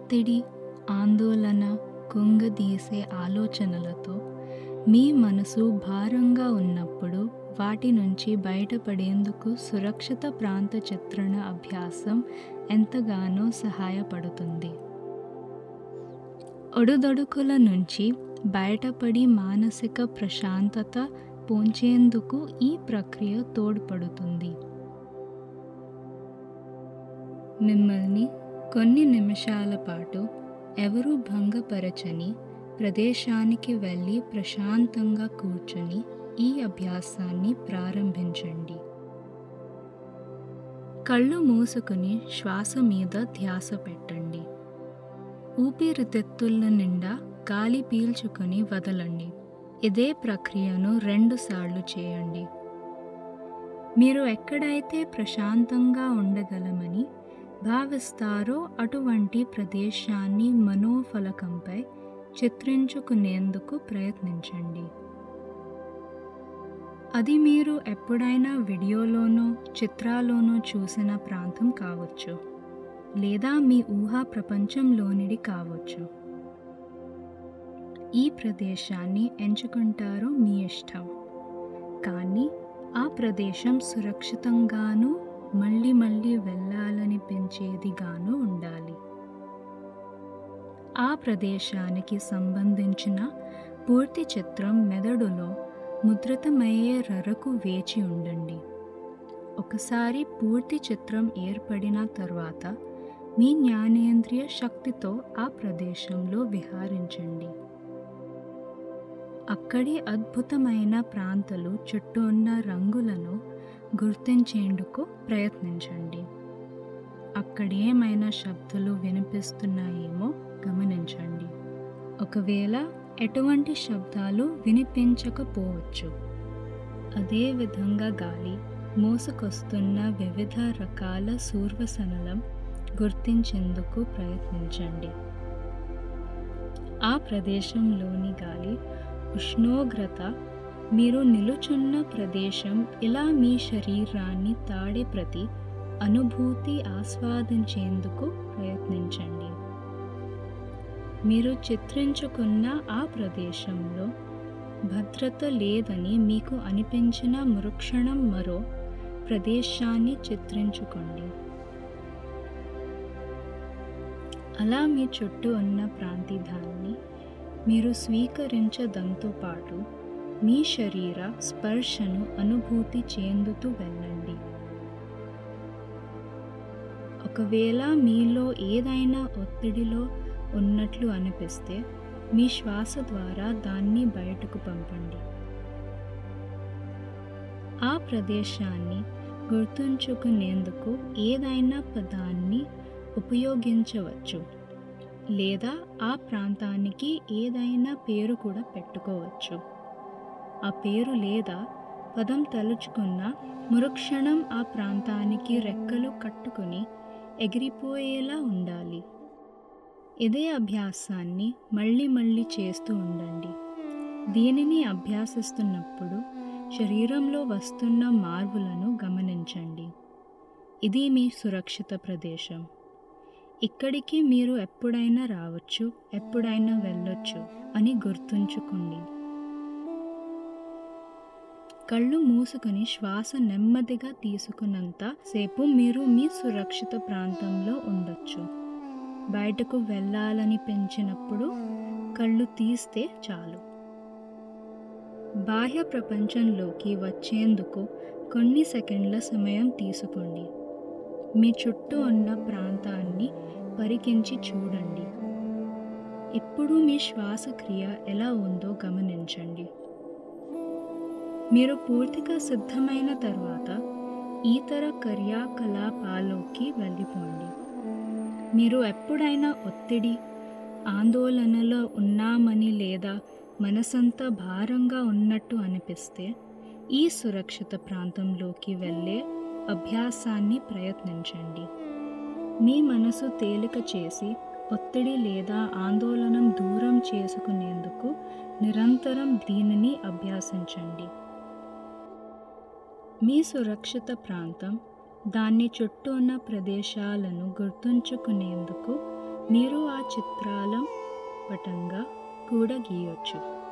ఒత్తిడి ఆందోళన కుంగదీసే ఆలోచనలతో మీ మనసు భారంగా ఉన్నప్పుడు వాటి నుంచి బయటపడేందుకు సురక్షిత ప్రాంత చిత్రణ అభ్యాసం ఎంతగానో సహాయపడుతుంది ఒడుదొడుకుల నుంచి బయటపడి మానసిక ప్రశాంతత పొంచేందుకు ఈ ప్రక్రియ తోడ్పడుతుంది మిమ్మల్ని కొన్ని నిమిషాల పాటు ఎవరూ భంగపరచని ప్రదేశానికి వెళ్ళి ప్రశాంతంగా కూర్చొని ఈ అభ్యాసాన్ని ప్రారంభించండి కళ్ళు మూసుకుని శ్వాస మీద ధ్యాస పెట్టండి ఊపిరితిత్తుల నిండా గాలి పీల్చుకొని వదలండి ఇదే ప్రక్రియను రెండుసార్లు చేయండి మీరు ఎక్కడైతే ప్రశాంతంగా ఉండగలమని భావిస్తారో అటువంటి ప్రదేశాన్ని మనోఫలకంపై చిత్రించుకునేందుకు ప్రయత్నించండి అది మీరు ఎప్పుడైనా వీడియోలోనో చిత్రాల్లోనో చూసిన ప్రాంతం కావచ్చు లేదా మీ ఊహా ప్రపంచంలోనిది కావచ్చు ఈ ప్రదేశాన్ని ఎంచుకుంటారో మీ ఇష్టం కానీ ఆ ప్రదేశం సురక్షితంగానూ మళ్ళీ మళ్ళీ వెళ్ళాలని పెంచేదిగాను ఉండాలి ఆ ప్రదేశానికి సంబంధించిన పూర్తి చిత్రం మెదడులో ముద్రితమయ్యే వరకు వేచి ఉండండి ఒకసారి పూర్తి చిత్రం ఏర్పడిన తర్వాత మీ జ్ఞానేంద్రియ శక్తితో ఆ ప్రదేశంలో విహారించండి అక్కడి అద్భుతమైన ప్రాంతాలు చుట్టూ ఉన్న రంగులను గుర్తించేందుకు ప్రయత్నించండి అక్కడేమైనా శబ్దాలు వినిపిస్తున్నాయేమో గమనించండి ఒకవేళ ఎటువంటి శబ్దాలు వినిపించకపోవచ్చు అదే విధంగా గాలి మోసుకొస్తున్న వివిధ రకాల సూర్వసనలం గుర్తించేందుకు ప్రయత్నించండి ఆ ప్రదేశంలోని గాలి ఉష్ణోగ్రత మీరు నిలుచున్న ప్రదేశం ఇలా మీ శరీరాన్ని తాడే ప్రతి అనుభూతి ఆస్వాదించేందుకు ప్రయత్నించండి మీరు చిత్రించుకున్న ఆ ప్రదేశంలో భద్రత లేదని మీకు అనిపించిన మరుక్షణం మరో ప్రదేశాన్ని చిత్రించుకోండి అలా మీ చుట్టూ ఉన్న ప్రాంతిధాన్ని మీరు స్వీకరించడంతో పాటు మీ శరీర స్పర్శను అనుభూతి చెందుతూ వెళ్ళండి ఒకవేళ మీలో ఏదైనా ఒత్తిడిలో ఉన్నట్లు అనిపిస్తే మీ శ్వాస ద్వారా దాన్ని బయటకు పంపండి ఆ ప్రదేశాన్ని గుర్తుంచుకునేందుకు ఏదైనా పదాన్ని ఉపయోగించవచ్చు లేదా ఆ ప్రాంతానికి ఏదైనా పేరు కూడా పెట్టుకోవచ్చు ఆ పేరు లేదా పదం తలుచుకున్న మరుక్షణం ఆ ప్రాంతానికి రెక్కలు కట్టుకుని ఎగిరిపోయేలా ఉండాలి ఇదే అభ్యాసాన్ని మళ్ళీ మళ్ళీ చేస్తూ ఉండండి దీనిని అభ్యాసిస్తున్నప్పుడు శరీరంలో వస్తున్న మార్పులను గమనించండి ఇది మీ సురక్షిత ప్రదేశం ఇక్కడికి మీరు ఎప్పుడైనా రావచ్చు ఎప్పుడైనా వెళ్ళొచ్చు అని గుర్తుంచుకోండి కళ్ళు మూసుకొని శ్వాస నెమ్మదిగా తీసుకున్నంత సేపు మీరు మీ సురక్షిత ప్రాంతంలో ఉండొచ్చు బయటకు వెళ్ళాలని పెంచినప్పుడు కళ్ళు తీస్తే చాలు బాహ్య ప్రపంచంలోకి వచ్చేందుకు కొన్ని సెకండ్ల సమయం తీసుకోండి మీ చుట్టూ ఉన్న ప్రాంతాన్ని పరికించి చూడండి ఇప్పుడు మీ శ్వాసక్రియ ఎలా ఉందో గమనించండి మీరు పూర్తిగా సిద్ధమైన తర్వాత ఇతర కార్యకలాపాల్లోకి వెళ్ళిపోండి మీరు ఎప్పుడైనా ఒత్తిడి ఆందోళనలో ఉన్నామని లేదా మనసంతా భారంగా ఉన్నట్టు అనిపిస్తే ఈ సురక్షిత ప్రాంతంలోకి వెళ్ళే అభ్యాసాన్ని ప్రయత్నించండి మీ మనసు తేలిక చేసి ఒత్తిడి లేదా ఆందోళన దూరం చేసుకునేందుకు నిరంతరం దీనిని అభ్యాసించండి మీ సురక్షిత ప్రాంతం దాన్ని చుట్టూ ఉన్న ప్రదేశాలను గుర్తుంచుకునేందుకు మీరు ఆ చిత్రాల పటంగా కూడా గీయొచ్చు